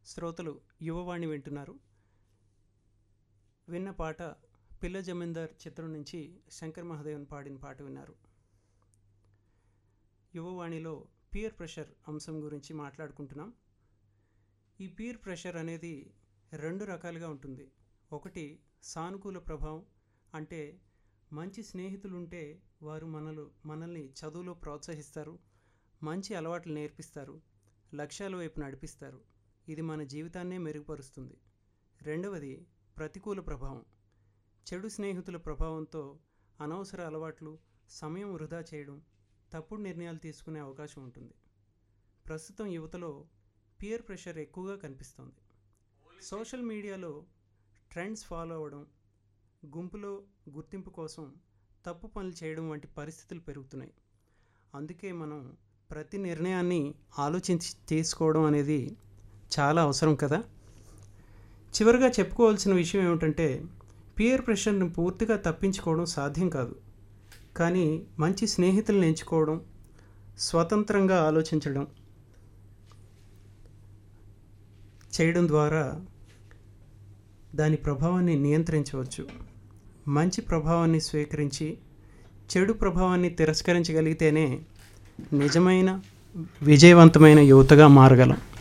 శ్రోతలు యువవాణి వింటున్నారు విన్న పాట పిల్ల జమీందార్ చిత్రం నుంచి శంకర్ మహాదేవన్ పాడిన పాట విన్నారు యువవాణిలో పియర్ ప్రెషర్ అంశం గురించి మాట్లాడుకుంటున్నాం ఈ పియర్ ప్రెషర్ అనేది రెండు రకాలుగా ఉంటుంది ఒకటి సానుకూల ప్రభావం అంటే మంచి స్నేహితులు ఉంటే వారు మనలు మనల్ని చదువులో ప్రోత్సహిస్తారు మంచి అలవాట్లు నేర్పిస్తారు లక్ష్యాల వైపు నడిపిస్తారు ఇది మన జీవితాన్నే మెరుగుపరుస్తుంది రెండవది ప్రతికూల ప్రభావం చెడు స్నేహితుల ప్రభావంతో అనవసర అలవాట్లు సమయం వృధా చేయడం తప్పుడు నిర్ణయాలు తీసుకునే అవకాశం ఉంటుంది ప్రస్తుతం యువతలో పియర్ ప్రెషర్ ఎక్కువగా కనిపిస్తుంది సోషల్ మీడియాలో ట్రెండ్స్ ఫాలో అవ్వడం గుంపులో గుర్తింపు కోసం తప్పు పనులు చేయడం వంటి పరిస్థితులు పెరుగుతున్నాయి అందుకే మనం ప్రతి నిర్ణయాన్ని ఆలోచించి తీసుకోవడం అనేది చాలా అవసరం కదా చివరిగా చెప్పుకోవాల్సిన విషయం ఏమిటంటే పియర్ ప్రెషర్ని పూర్తిగా తప్పించుకోవడం సాధ్యం కాదు కానీ మంచి స్నేహితులను ఎంచుకోవడం స్వతంత్రంగా ఆలోచించడం చేయడం ద్వారా దాని ప్రభావాన్ని నియంత్రించవచ్చు మంచి ప్రభావాన్ని స్వీకరించి చెడు ప్రభావాన్ని తిరస్కరించగలిగితేనే నిజమైన విజయవంతమైన యువతగా మారగలం